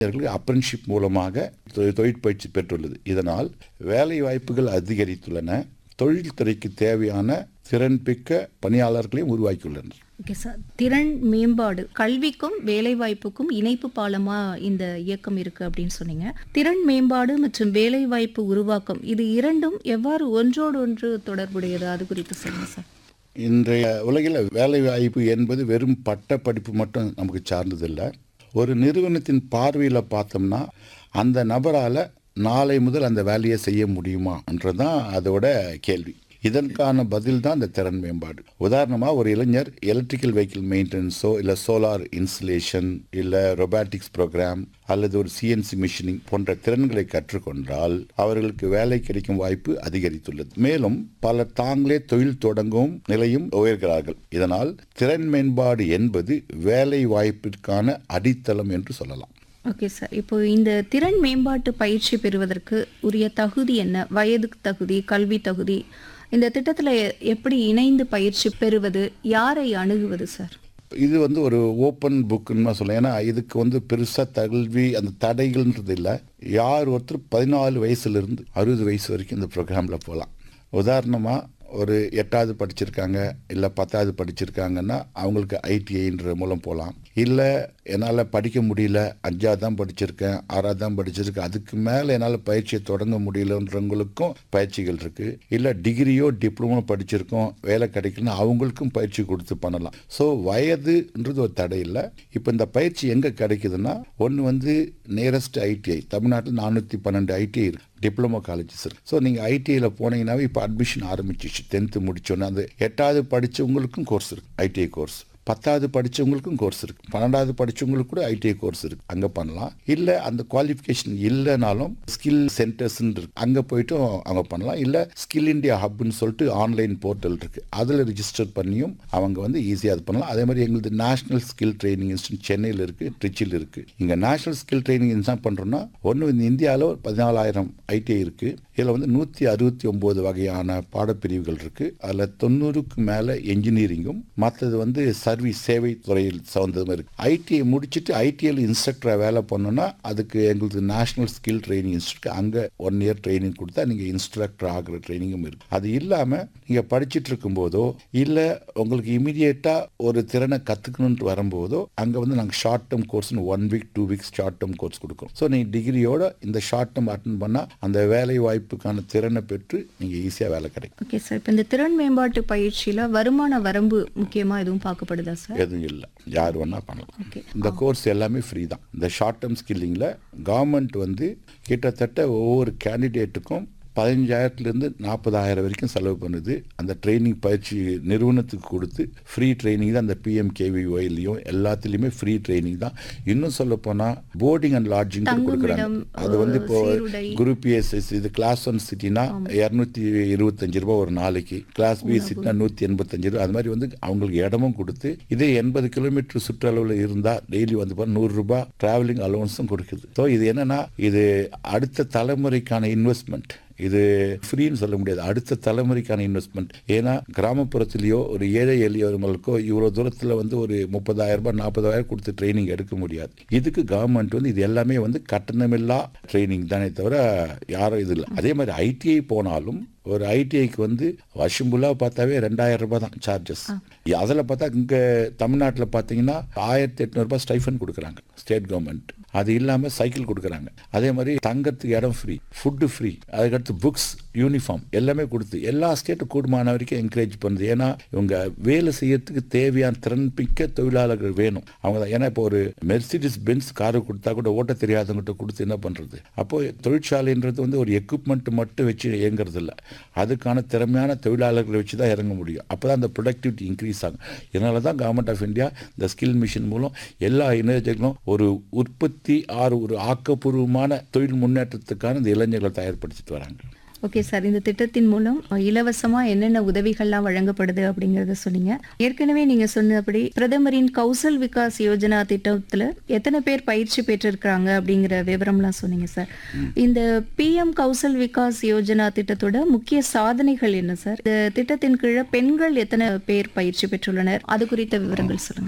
Apprenticeship மூலமாக தொ- தொழிற்பயிற்சி பெற்றுள்ளது இதனால் வேலை வாய்ப்புகள் அதிகரித்துள்ளன தொழில்துறைக்கு தேவையான திறன்பிக்க பணியாளர்களையும் உருவாக்கியுள்ளனர் ஓகே சார் திறன் மேம்பாடு கல்விக்கும் வேலைவாய்ப்புக்கும் இணைப்பு பாலமா இந்த இயக்கம் இருக்கு அப்படின்னு சொன்னீங்க திறன் மேம்பாடு மற்றும் வேலைவாய்ப்பு உருவாக்கம் இது இரண்டும் எவ்வாறு ஒன்றோடு ஒன்று தொடர்புடையது அது குறித்து சொல்லுங்க சார் இன்றைய உலகில் வேலை வாய்ப்பு என்பது வெறும் பட்ட படிப்பு மட்டும் நமக்கு சார்ந்ததில்லை ஒரு நிறுவனத்தின் பார்வையில் பார்த்தோம்னா அந்த நபரால் நாளை முதல் அந்த வேலையை செய்ய முடியுமான்றதான் அதோட கேள்வி இதற்கான பதில் தான் இந்த திறன் மேம்பாடு உதாரணமாக ஒரு இளைஞர் எலக்ட்ரிக்கல் வெஹிக்கிள் மெயின்டெனன்ஸோ இல்லை சோலார் இன்ஸ்டலேஷன் இல்லை ரொபாட்டிக்ஸ் ப்ரோக்ராம் அல்லது ஒரு சிஎன்சி மிஷினிங் போன்ற திறன்களை கற்றுக்கொண்டால் அவர்களுக்கு வேலை கிடைக்கும் வாய்ப்பு அதிகரித்துள்ளது மேலும் பலர் தாங்களே தொழில் தொடங்கும் நிலையும் உயர்கிறார்கள் இதனால் திறன் மேம்பாடு என்பது வேலை வாய்ப்பிற்கான அடித்தளம் என்று சொல்லலாம் ஓகே சார் இப்போ இந்த திறன் மேம்பாட்டு பயிற்சி பெறுவதற்கு உரிய தகுதி என்ன வயது தகுதி கல்வி தகுதி இந்த திட்டத்தில் எப்படி இணைந்து பயிற்சி பெறுவது யாரை அணுகுவது சார் இது வந்து ஒரு ஓப்பன் புக்குன்னு சொல்லலாம் ஏன்னா இதுக்கு வந்து பெருசாக கல்வி அந்த தடைகள்ன்றது இல்லை யார் ஒருத்தர் பதினாலு வயசுலேருந்து அறுபது வயசு வரைக்கும் இந்த ப்ரோக்ராமில் போகலாம் உதாரணமாக ஒரு எட்டாவது படிச்சிருக்காங்க இல்லை பத்தாவது படிச்சிருக்காங்கன்னா அவங்களுக்கு ஐடிஐன்ற மூலம் போகலாம் இல்லை என்னால் படிக்க முடியல அஞ்சாவது தான் படிச்சிருக்கேன் ஆறாவது தான் படிச்சிருக்கேன் அதுக்கு மேலே என்னால் பயிற்சியை தொடங்க முடியலன்றவங்களுக்கும் பயிற்சிகள் இருக்குது இல்லை டிகிரியோ டிப்ளமோ படிச்சிருக்கோம் வேலை கிடைக்கலன்னா அவங்களுக்கும் பயிற்சி கொடுத்து பண்ணலாம் ஸோ வயதுன்றது ஒரு தடை இல்லை இப்போ இந்த பயிற்சி எங்கே கிடைக்குதுன்னா ஒன்று வந்து நியரஸ்ட் ஐடிஐ தமிழ்நாட்டில் நானூற்றி பன்னெண்டு ஐடிஐ இருக்கு டிப்ளமோ காலேஜஸ் இருக்கு ஸோ நீங்கள் ஐடிஐயில் போனீங்கன்னாவே இப்போ அட்மிஷன் ஆரம்பிச்சிச்சு டென்த்து முடிச்சோன்னே அந்த எட்டாவது படித்தவங்களுக்கும் கோர்ஸ் இருக்கு ஐடிஐ கோர்ஸ் பத்தாவது படித்தவங்களுக்கும் கோர்ஸ் இருக்கு பன்னெண்டாவது படித்தவங்களுக்கு கூட ஐடிஐ கோர்ஸ் இருக்கு அங்கே பண்ணலாம் இல்லை அந்த குவாலிஃபிகேஷன் இல்லைனாலும் ஸ்கில் சென்டர்ஸ் இருக்கு அங்கே போயிட்டும் அவங்க பண்ணலாம் இல்லை ஸ்கில் இந்தியா ஹப்னு சொல்லிட்டு ஆன்லைன் போர்ட்டல் இருக்கு அதில் ரிஜிஸ்டர் பண்ணியும் அவங்க வந்து ஈஸியாக அது பண்ணலாம் அதே மாதிரி எங்களுது நேஷனல் ஸ்கில் ட்ரைனிங் இன்ஸ்டியூட் சென்னையில் இருக்கு ட்ரிச்சியில் இருக்கு இங்கே நேஷனல் ஸ்கில் ட்ரைனிங் என்ன பண்ணுறோம்னா ஒன்று இந்த இந்தியாவில் ஒரு பதினாலாயிரம் ஐடிஐ இருக்கு இதில் வந்து நூற்றி அறுபத்தி ஒம்பது வகையான பாடப்பிரிவுகள் இருக்கு அதில் தொண்ணூறுக்கு மேலே என்ஜினியரிங்கும் மற்றது வந்து சர்வீஸ் சேவை துறையில் சார்ந்ததும் இருக்கு ஐடிஐ முடிச்சுட்டு ஐடிஐயில் இன்ஸ்ட்ரக்டராக வேலை பண்ணோன்னா அதுக்கு எங்களுக்கு நேஷனல் ஸ்கில் ட்ரைனிங் இன்ஸ்டியூட் அங்கே ஒன் இயர் ட்ரைனிங் கொடுத்தா நீங்கள் இன்ஸ்ட்ரக்டர் ஆகிற ட்ரைனிங்கும் இருக்கு அது இல்லாமல் நீங்கள் படிச்சுட்டு இருக்கும்போதோ இல்லை உங்களுக்கு இமீடியட்டாக ஒரு திறனை கற்றுக்கணுன்ட்டு வரும்போதோ அங்கே வந்து நாங்கள் ஷார்ட் டேர்ம் கோர்ஸ்னு one week two weeks short term course கொடுக்குறோம் ஸோ நீங்கள் டிகிரியோட இந்த ஷார்ட் டேர்ம் அட்டன் பண்ணால் அந்த வேலை வாய்ப்புக்கான திறனை பெற்று நீங்கள் ஈஸியாக வேலை கிடைக்கும் ஓகே சார் இப்போ இந்த திறன் மேம்பாட்டு பயிற்சியில் வருமான வரம்பு முக்கியமாக எதுவும் பார்க்கப்படுதா சார் எதுவும் இல்லை யார் வேணால் பண்ணலாம் ஓகே இந்த கோர்ஸ் எல்லாமே ஃப்ரீ தான் இந்த ஷார்ட் டேர்ம் ஸ்கில்லிங்கில் கவர்மெண்ட் வந்து கிட்டத்தட்ட ஒவ்வொரு கேண்டிடேட்டுக்கும் பதினஞ்சாயிரத்துலேருந்து நாற்பதாயிரம் வரைக்கும் செலவு பண்ணுது அந்த ட்ரைனிங் பயிற்சி நிறுவனத்துக்கு கொடுத்து ஃப்ரீ ட்ரைனிங் தான் அந்த பிஎம்கேவிஒய்லையும் எல்லாத்துலேயுமே ஃப்ரீ ட்ரைனிங் தான் இன்னும் சொல்ல போனால் போர்டிங் அண்ட் லாட்ஜிங் கொடுக்குறாங்க தங்குமிடம், அது வந்து இப்போ சீருடை. குரூப் ஏஎஸ்எஸ் இது கிளாஸ் ஒன் சிட்டினா இரநூத்தி இருபத்தஞ்சு ரூபா ஒரு நாளைக்கு கிளாஸ் பி சிட்டினா நூற்றி எண்பத்தஞ்சு ரூபா அது மாதிரி வந்து அவங்களுக்கு இடமும் கொடுத்து இதே எண்பது கிலோமீட்டர் சுற்றளவில் இருந்தால் டெய்லி வந்து பாருங்க நூறு ரூபாய் டிராவலிங் அலவன்ஸும் கொடுக்குது ஸோ இது என்னன்னா இது அடுத்த தலைமுறைக்கான இன்வெஸ்ட்மெண்ட் இது ஃப்ரீன்னு சொல்ல முடியாது அடுத்த தலைமுறைக்கான இன்வெஸ்ட்மெண்ட் ஏன்னா கிராமப்புறத்துலேயோ ஒரு ஏழை எளியவர்களுக்கோ இவ்வளோ தூரத்தில் வந்து ஒரு முப்பதாயிரம் ரூபாய் நாற்பதாயிரம் கொடுத்து ட்ரைனிங் எடுக்க முடியாது இதுக்கு கவர்மெண்ட் வந்து இது எல்லாமே வந்து கட்டணமில்லா ட்ரைனிங் தானே தவிர யாரும் இது இல்லை அதே மாதிரி ஐடிஐ போனாலும் ஒரு ஐடிஐக்கு வந்து வருஷம் ஃபுல்லாக பார்த்தாவே ரெண்டாயிரம் ரூபாய் தான் சார்ஜஸ் அதில் பார்த்தா இங்கே தமிழ்நாட்டில் பார்த்தீங்கன்னா ஆயிரத்தி எட்நூறுபா ஸ்டைஃபன் கொடுக்குறாங்க ஸ்டேட் கவர்மெண்ட் அது இல்லாமல் சைக்கிள் கொடுக்குறாங்க அதே மாதிரி தங்கறதுக்கு இடம் ஃப்ரீ ஃபுட்டு ஃப்ரீ அதுக்கடுத்து புக்ஸ் யூனிஃபார்ம் எல்லாமே கொடுத்து எல்லா ஸ்டேட்டும் கூடுமான வரைக்கும் என்கரேஜ் பண்ணுது ஏன்னா இவங்க வேலை செய்யறதுக்கு தேவையான திறன்மிக்க தொழிலாளர்கள் வேணும் அவங்க தான் ஏன்னா இப்போ ஒரு மெர்சிடிஸ் பென்ஸ் காரு கொடுத்தா கூட ஓட்ட தெரியாதவங்ககிட்ட கொடுத்து என்ன பண்ணுறது அப்போ தொழிற்சாலைன்றது வந்து ஒரு எக்யூப்மெண்ட் மட்டும் வச்சு இயங்குறது இல்லை அதுக்கான திறமையான தொழிலாளர்களை வச்சு தான் இறங்க முடியும் அப்போ தான் அந்த ப்ரொடக்டிவிட்டி இன்க்ரீஸ் ஆகும் இதனால தான் கவர்மெண்ட் ஆஃப் இந்தியா இந்த ஸ்கில் மிஷன் மூலம் எல்லா இளைஞர்களும் ஒரு உற்பத்தி ஆறு ஒரு ஆக்கப்பூர்வமான தொழில் முன்னேற்றத்துக்கான இந்த இளைஞர்களை தயார்படுத்திட்டு வராங்க ஓகே சார் இந்த திட்டத்தின் மூலம் இலவசமா என்னென்ன உதவிகள்லாம் வழங்கப்படுது அப்படிங்கறத சொன்னீங்க ஏற்கனவே நீங்க சொன்னபடி பிரதமரின் கௌசல் விகாஸ் யோஜனா திட்டத்துல எத்தனை பேர் பயிற்சி பெற்றிருக்கிறாங்க அப்படிங்கிற விவரம்லாம் சொன்னீங்க சார் இந்த பிஎம் கௌசல் விகாஸ் யோஜனா திட்டத்தோட முக்கிய சாதனைகள் என்ன சார் இந்த திட்டத்தின் கீழே பெண்கள் எத்தனை பேர் பயிற்சி பெற்றுள்ளனர் அது குறித்த விவரங்கள் சொல்லுங்க sir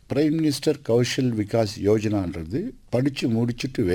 prime minister Kaushal Vikas யோஜனான்றது படித்து முடிச்சுட்டு